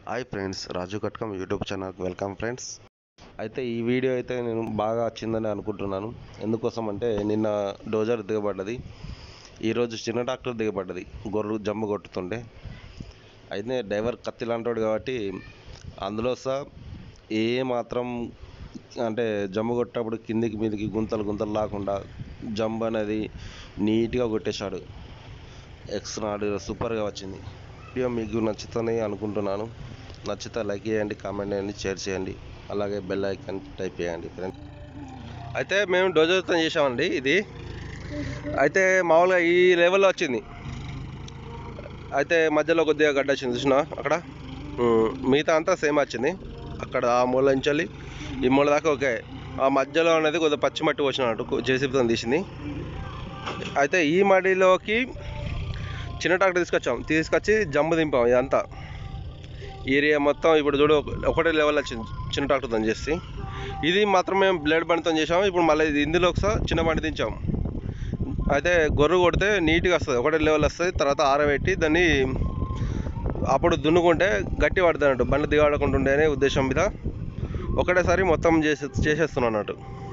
Hi friends Raju Katkam YouTube ఛానల్కి welcome friends అయితే ఈ వీడియో అయితే నేను బాగా వచ్చిందని అనుకుంటున్నాను ఎందుకోసం అంటే నిన్న డోజర్ దిగబడ్డది ఈరోజు చిన్న డాక్టర్ దిగబడ్డది గొర్రెలు జమ్ము కొట్టుతుండే అయితే డ్రైవర్ కత్తి లాంటోడు కాబట్టి అందులో సహా ఏ మాత్రం అంటే జమ్ము కొట్టేటప్పుడు కిందికి మీదికి గుంతలు గుంతలు లేకుండా జంప్ అనేది నీట్గా కొట్టేశాడు ఎక్స్ నాడు సూపర్గా వచ్చింది వీడియో మీకు నచ్చుతుంది అనుకుంటున్నాను నచ్చితే లైక్ చేయండి కామెంట్ చేయండి షేర్ చేయండి అలాగే బెల్ ఐకాన్ టైప్ చేయండి ఫ్రెండ్స్ అయితే మేము డోజర్తో చేసామండి ఇది అయితే మామూలుగా ఈ లెవెల్లో వచ్చింది అయితే మధ్యలో కొద్దిగా గడ్డ వచ్చింది చూసినా అక్కడ ఉమ్, మిగతా అంతా సేమ్ వచ్చింది అక్కడ ఆ మూల నుంచి వెళ్ళి ఈ మూల దాకా ఓకే ఆ మధ్యలో అనేది కొద్దిగా పచ్చి మట్టి వచ్చినట్టు జేసీబీతో తీసింది అయితే ఈ మడిలోకి చిన్న ట్రాక్టర్ తీసుకొచ్చాం తీసుకొచ్చి జంబు దింపాం ఇదంతా ఏరియా మొత్తం ఇప్పుడు చూడు ఒకటే లెవెల్ వచ్చింది చిన్న ట్రాక్టర్తో చేసి ఇది మాత్రం మేము బ్లేడ్ బండితో చేసాము ఇప్పుడు మళ్ళీ ఇది ఇందులో ఒకసారి చిన్న బండి దించాం అయితే గొర్రె కొడితే నీట్గా వస్తుంది ఒకటే లెవెల్ వస్తుంది తర్వాత ఆరబెట్టి దాన్ని అప్పుడు దున్నుకుంటే గట్టి పడుతుంది అన్నట్టు బండి దిగాడకుండా ఉండే అనే ఉద్దేశం మీద ఒకటేసారి మొత్తం చేసే చేసేస్తున్నాను అన్నట్టు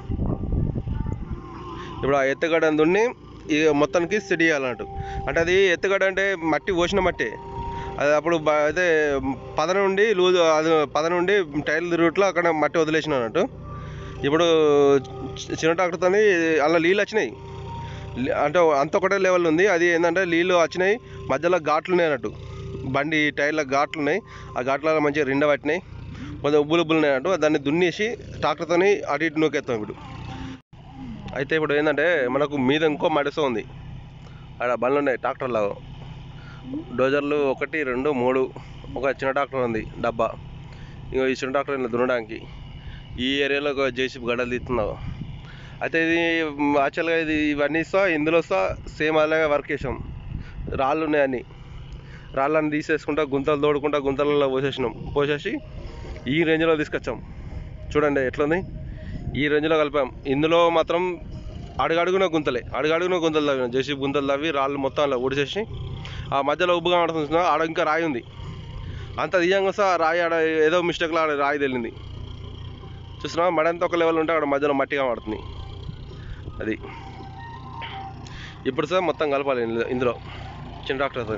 ఇప్పుడు ఆ ఎత్తుగడ్డను దున్ని ఈ మొత్తానికి సెట్ చేయాలన్నట్టు అంటే అది ఎత్తుగడ్డ అంటే మట్టి పోసిన మట్టి అది అప్పుడు బ- అయితే పద నుండి లూజ్ అది పద నుండి టైర్లు తిరుగుట్లో అక్కడ మట్టి వదిలేసిన అన్నట్టు ఇప్పుడు చి- చిన్న ట్రాక్టర్తో అలా నీళ్ళు వచ్చినాయి లీ- అంటే అంత ఒకటే లెవెల్ ఉంది అది ఏంటంటే నీళ్ళు వచ్చినాయి మధ్యలో ఘాట్లు ఉన్నాయి అన్నట్టు బండి టైర్ల ఘాట్లు ఉన్నాయి ఆ ఘాట్లలో మంచిగా రెండ పట్టినాయి కొంచెం ఉబ్బులు ఉబ్బులు ఉన్నాయి అన్నట్టు దాన్ని దున్నేసి ట్రాక్టర్తో అటు ఇటు నూకెత్తాం ఇప్పుడు అయితే ఇప్పుడు ఏంటంటే మనకు మీద ఇంకో మడిస ఉంది ఆడ బండ్లు ఉన్నాయి ట్రాక్టర్లో డోజర్లు ఒకటి రెండు మూడు ఒక చిన్న ట్రాక్టర్ ఉంది డబ్బా ఇంకో ఈ చిన్న ట్రాక్టర్ ఇలా దున్నడానికి ఈ ఏరియాలో ఒక జేసీబీ గడలు తీస్తున్నావు అయితే ఇది యాక్చువల్గా ఇది ఇవన్నీ ఇస్తా ఇందులో వస్తా సేమ్ అలాగే వర్క్ చేసాం రాళ్ళు ఉన్నాయని రాళ్ళని తీసేసుకుంటా గుంతలు తోడుకుంటా గుంతలలో పోసేసినాం పోసేసి ఈ రేంజ్లో తీసుకొచ్చాం చూడండి ఎట్లుంది ఈ రేంజ్లో కలిపాం ఇందులో మాత్రం అడుగడుగున గుంతలే అడుగడుగున గుంతలు తవ్వినాం జేసీ గుంతలు తవ్వి రాళ్ళు మొత్తం అలా ఊడిసేసి ఆ మధ్యలో ఉబ్బుగా ఆడుతుంది ఆడ ఇంకా రాయి ఉంది అంత తీయంగా వస్తే ఆ రాయి ఆడ ఏదో మిస్టేక్లో ఆడ రాయి తెలింది చూసినా మడంతా ఒక లెవెల్ ఉంటే అక్కడ మధ్యలో మట్టిగా పడుతుంది అది ఇప్పుడు సార్ మొత్తం కలపాలి ఇందులో- ఇందులో చిన్న డాక్టర్తో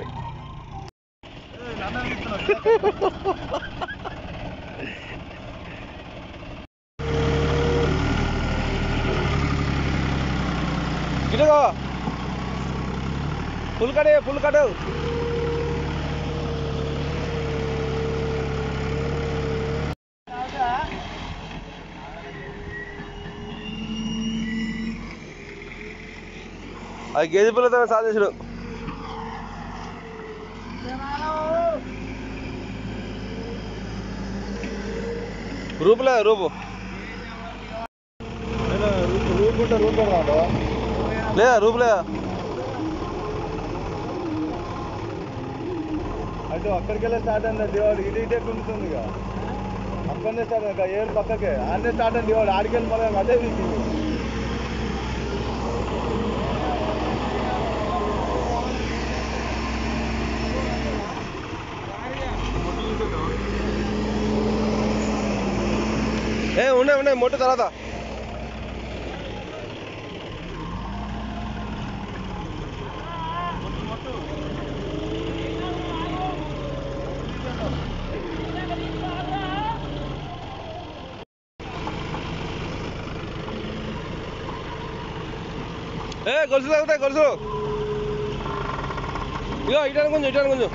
ఇటుగో ఫుల్ కడే ఫుల్ కడు అది గేదె పిల్లతో సాధించడు రూపులే రూపు రూపుంటే రూపు రాదు లేదా రూపు లేదా అటు అక్కడికి వెళ్ళి స్టార్ట్ అయింది దివాడు ఇటు ఇటే కుంటుంది ఇక అక్కడనే స్టార్ట్ ఇంకా ఏడు పక్కకే ఆడనే స్టార్ట్ అయింది దివాడు ఆడికి వెళ్ళి మళ్ళీ అదే వీకింది ఏ ఉన్నాయి ఉన్నాయి మొట్టు తర్వాత ఏ గొలుసు తగ్గుతాయి గొలుసు ఇగో ఇటాను కొంచెం ఇటాను కొంచెం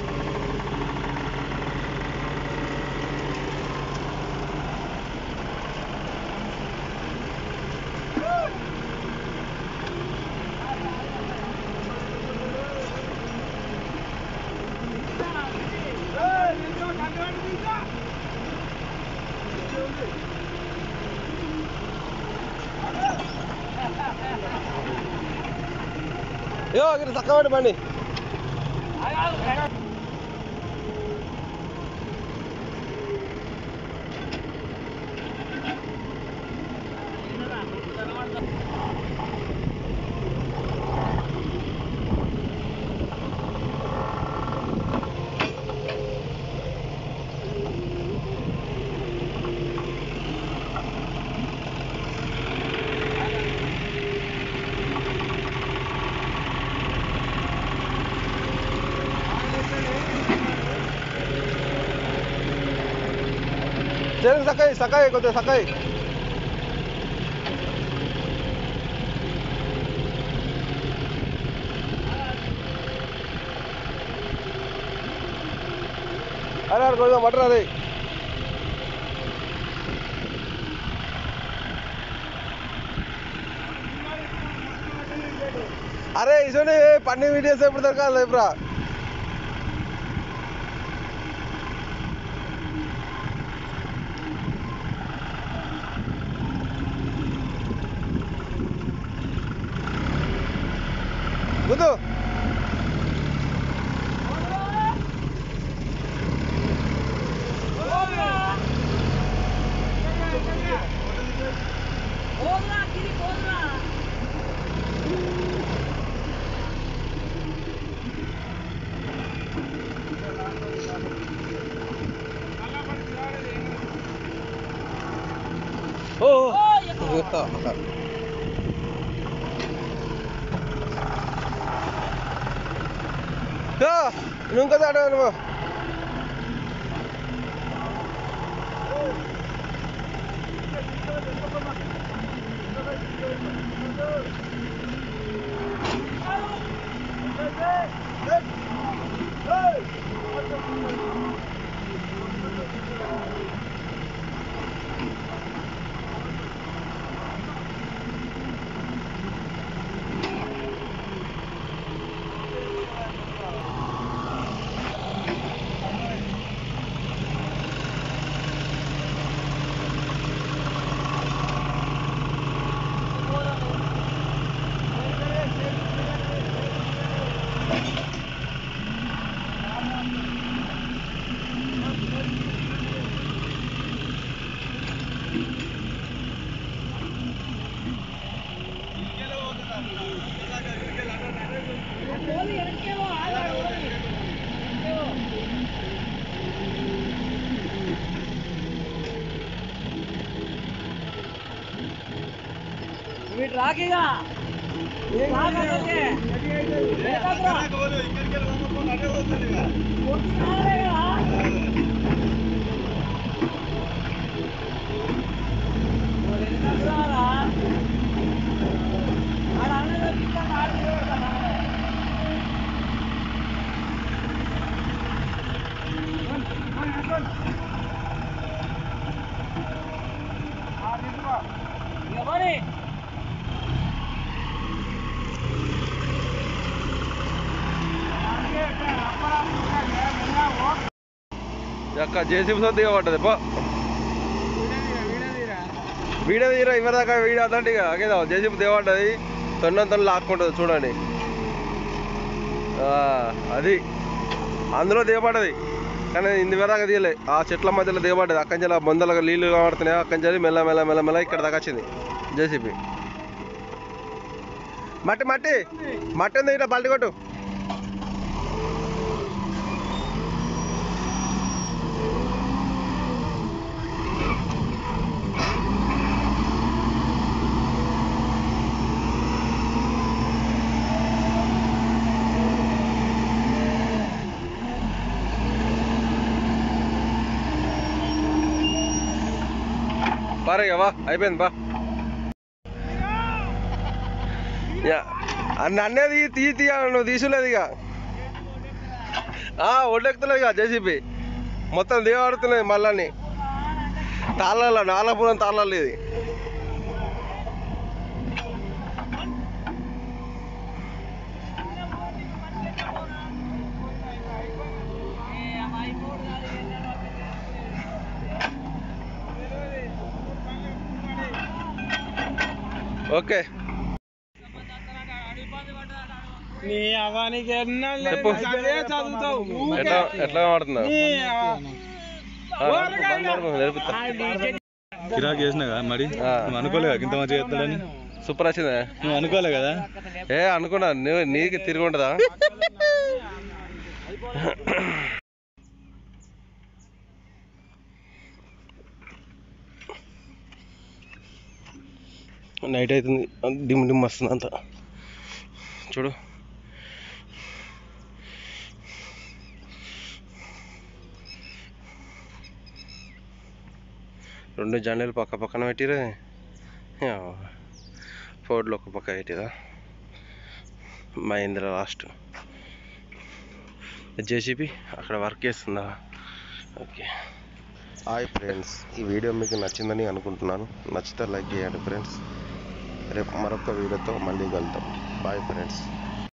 ఇగో ఇక్కడ చక్కబడి బండి స్టీరింగ్ సకాయి సకాయి కొద్దిగా సకాయి అరే అరే కొద్దిగా మటర్ అది అరే ఇసోని పన్నీ వీడియోస్ ఎప్పుడు దొరకాలి లేపురా గుద్దు बोलना गिरी बोलना ఓ నువ్వు ఇంకా దాడా నువ్వు बोल इनके वो आ रहा है वीट राखेगा रागा करके देखा ఎవరి యొక్క జేసీబీతో దిగబడ్డది పో వీడియో తీరా ఇవ్వదాకా వీడియో అదంటే ఇక అగేదా జేసీబీ దిగబడ్డది తొన్న తొన్న లాక్కుంటుంది చూడండి ఆ, అది అందులో దిగబడ్డది కానీ ఇంది వరదాకా తీయలే ఆ చెట్ల మధ్యలో దిగబడ్డది అక్కడి నుంచి బొందలుగా నీళ్లు కనబడుతున్నాయి అక్కడి నుంచి మెల్ల మెల్ల మెల్ల మెల్ల ఇక్కడ దాకా వచ్చింది జేసీబీ మట్టి మట్టి మట్టి ఉంది ఇట్లా బల్టి కొట్టు బారే ఇక వా అయిపోయింది బా యా, అన్న అన్నది తీ తీయ నువ్వు తీసులేదు ఇక ఒడ్డెక్కుతలేదు ఇక జేసీబీ మొత్తం దిగబడుతున్నది మళ్ళీ తాళాల నాలపురం తాళాలు ఇది ఓకే నీ అవానికి ఎన్నో చెప్పు. అదే చదువుతావు ఎట్లా ఎట్లా మాడుతున్నావు నేర్పుతా కిరాక్ చేసినా కదా మరి ఆ. నువ్వు అనుకోలే కదా ఇంత మంచిగా చేస్తాడని సూపర్ వచ్చిందా నువ్వు అనుకోలే కదా ఏ అనుకున్నా నువ్వు నీకు తిరిగి ఉంటుందా నైట్ అవుతుంది డిమ్ డిమ్ వస్తుంది అంతా చూడు రెండు జండలు పక్క పక్కన పెట్టిరే ఫోర్డ్లు ఒక పక్క పెట్టిరా మహేంద్ర లాస్ట్ జేసీబీ అక్కడ వర్క్ చేస్తుందా ఓకే హాయ్ ఫ్రెండ్స్ ఈ వీడియో మీకు నచ్చిందని అనుకుంటున్నాను నచ్చితే లైక్ చేయండి ఫ్రెండ్స్ రేపు మరొక వీడియోతో మళ్ళీ కలుద్దాం బాయ్ ఫ్రెండ్స్